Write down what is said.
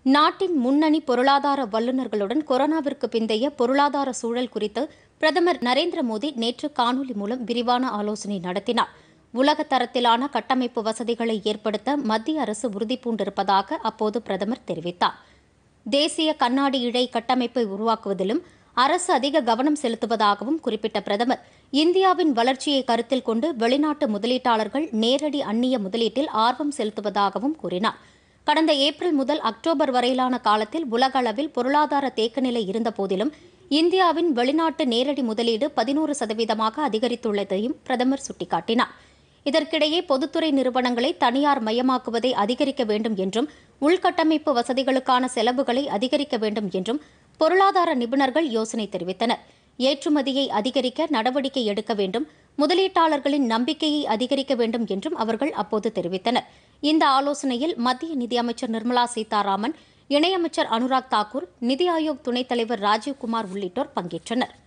நாட்டின் முன்னணி பொருளாதார வல்லுநர்களுடன் கொரோனாவிற்கு பிந்தைய பொருளாதார சூழல் குறித்து பிரதமர் நரேந்திர மோடி நேற்று காணொலி மூலம் விரிவான ஆலோசனை நடத்தினார் உலக தரத்திலான கட்டமைப்பு வசதிகளை ஏற்படுத்த மத்திய அரசு உறுதிபூண்டிருப்பதாக அப்போது பிரதமர் தெரிவித்தார் தேசிய கண்ணாடி இழை கட்டமைப்பை உருவாக்குவதிலும் அரசு அதிக கவனம் செலுத்துவதாகவும் குறிப்பிட்ட பிரதமர் இந்தியாவின் வளர்ச்சியை கருத்தில் கொண்டு வெளிநாட்டு முதலீட்டாளர்கள் நேரடி அந்நிய முதலீட்டில் ஆர்வம் செலுத்துவதாகவும் கூறினார் கடந்த ஏப்ரல் முதல் அக்டோபர் வரையிலான காலத்தில் உலக அளவில் பொருளாதார தேக்கநிலை இருந்தபோதிலும் இந்தியாவின் வெளிநாட்டு நேரடி முதலீடு பதினோரு சதவீதமாக அதிகரித்துள்ளதையும் பிரதமர் சுட்டிக்காட்டினார் இதற்கிடையே பொதுத்துறை நிறுவனங்களை தனியார் மயமாக்குவதை அதிகரிக்க வேண்டும் என்றும் உள்கட்டமைப்பு வசதிகளுக்கான செலவுகளை அதிகரிக்க வேண்டும் என்றும் பொருளாதார நிபுணர்கள் யோசனை தெரிவித்தனர் ஏற்றுமதியை அதிகரிக்க நடவடிக்கை எடுக்க வேண்டும் முதலீட்டாளர்களின் நம்பிக்கையை அதிகரிக்க வேண்டும் என்றும் அவர்கள் அப்போது தெரிவித்தனர் இந்த ஆலோசனையில் மத்திய நிதியமைச்சர் நிர்மலா சீதாராமன் இணையமைச்சர் அனுராக் தாக்கூர் நிதி ஆயோக் துணைத் தலைவர் ராஜீவ்குமார் உள்ளிட்டோர் பங்கேற்றனர்